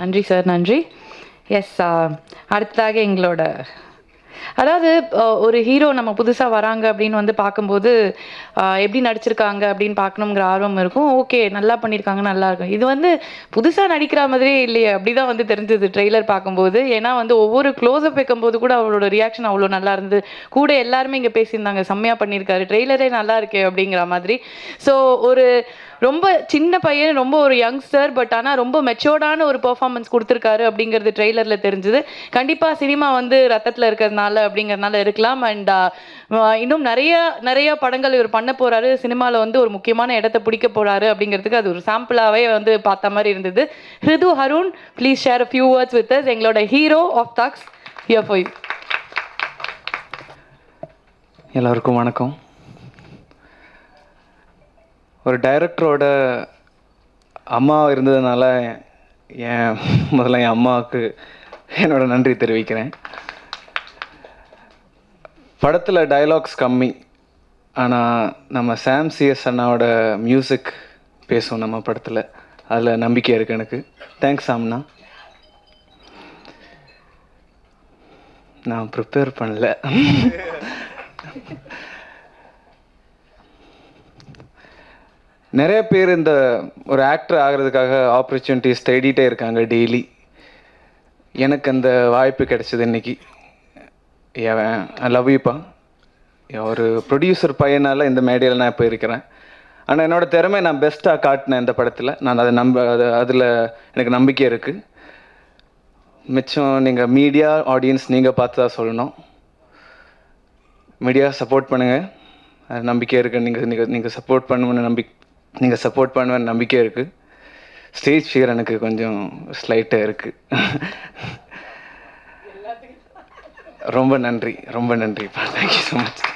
நன்றி சார் நன்றி எஸ் அடுத்ததாக எங்களோட அதாவது அஹ், ஒரு ஹீரோ நம்ம புதுசாக வராங்க அப்படின்னு வந்து பார்க்கும்போது அஹ், எப்படி நடிச்சிருக்காங்க அப்படின்னு பார்க்கணுங்கிற ஆர்வம் இருக்கும் ஓகே நல்லா பண்ணியிருக்காங்க நல்லா இருக்கும் இது வந்து புதுசாக நடிக்கிற மாதிரியே இல்லையே அப்படி தான் வந்து தெரிஞ்சது ட்ரெய்லர் பார்க்கும்போது ஏன்னா வந்து ஒவ்வொரு க்ளோஸ்அப் வைக்கும்போது கூட அவளோட ரியாக்ஷன் அவ்வளோ நல்லா இருந்தது கூட எல்லாருமே இங்கே பேசியிருந்தாங்க செம்மையாக பண்ணியிருக்காரு ட்ரெய்லரே நல்லா இருக்கே அப்படிங்கிற மாதிரி ஸோ ஒரு ரொம்ப சின்ன பையன் ரொம்ப ஒரு யங்ஸ்டர் பட் ஆனால் ரொம்ப மெச்சோர்டான ஒரு பெர்ஃபார்மன்ஸ் கொடுத்துருக்காரு அப்படிங்கிறது ட்ரெய்லரில் தெரிஞ்சுது கண்டிப்பாக சினிமா வந்து ரத்தத்தில் இருக்கிறதுனால அப்படிங்கிறதுனால இருக்கலாம் அண்ட் இன்னும் நிறைய நிறைய படங்கள் இவர் பண்ண போறாரு சினிமாவில் வந்து ஒரு முக்கியமான இடத்த பிடிக்க போறாரு அப்படிங்கிறதுக்கு அது ஒரு சாம்பிளாகவே வந்து பார்த்த மாதிரி இருந்தது Hrithu Harun please share few words with us எங்களோட hero of thugs here for you எல்லாருக்கும் வணக்கம் ஒரு டைரக்டரோட அம்மா இருந்ததுனால என் முதல்ல என் அம்மாவுக்கு என்னோட நன்றி தெரிவிக்கிறேன் படத்தில் டயலாக்ஸ் கம்மி ஆனால் நம்ம சாம் சிஎஸ் அண்ணாவோட மியூசிக் பேசும் நம்ம படத்தில் அதில் நம்பிக்கை இருக்குது எனக்கு தேங்க்ஸ் சாம்னா நான் ப்ரிப்பேர் பண்ணல நிறைய பேர் இந்த ஒரு ஆக்டர் ஆகிறதுக்காக ஆப்பர்ச்சுனிட்டிஸ் தேடிட்டே இருக்காங்க டெய்லி எனக்கு அந்த வாய்ப்பு கிடைச்சது இன்னைக்கு ஐ லவ் யூப்பா ஒரு ப்ரொடியூசர் பையனால் இந்த மேடையில் நான் இப்போ இருக்கிறேன் ஆனால் என்னோட திறமை நான் பெஸ்ட்டாக காட்டினேன் இந்த படத்தில் நான் அதை நம்ப அது அதில் எனக்கு நம்பிக்கை இருக்குது மிச்சம் நீங்கள் மீடியா ஆடியன்ஸ் நீங்கள் பார்த்து தான் சொல்லணும் மீடியா சப்போர்ட் பண்ணுங்கள் அது நம்பிக்கை இருக்குது நீங்கள் நீங்கள் நீங்கள் சப்போர்ட் பண்ணுவேன்னு நம்பி நீங்கள் சப்போர்ட் பண்ணுவேன்னு நம்பிக்கை இருக்குது ஸ்டேஜ் ஃபியர் எனக்கு கொஞ்சம் ஸ்லைட்டாக இருக்குது ரொம்ப நன்றி ரொம்ப நன்றிப்பா தேங்க்யூ ஸோ மச்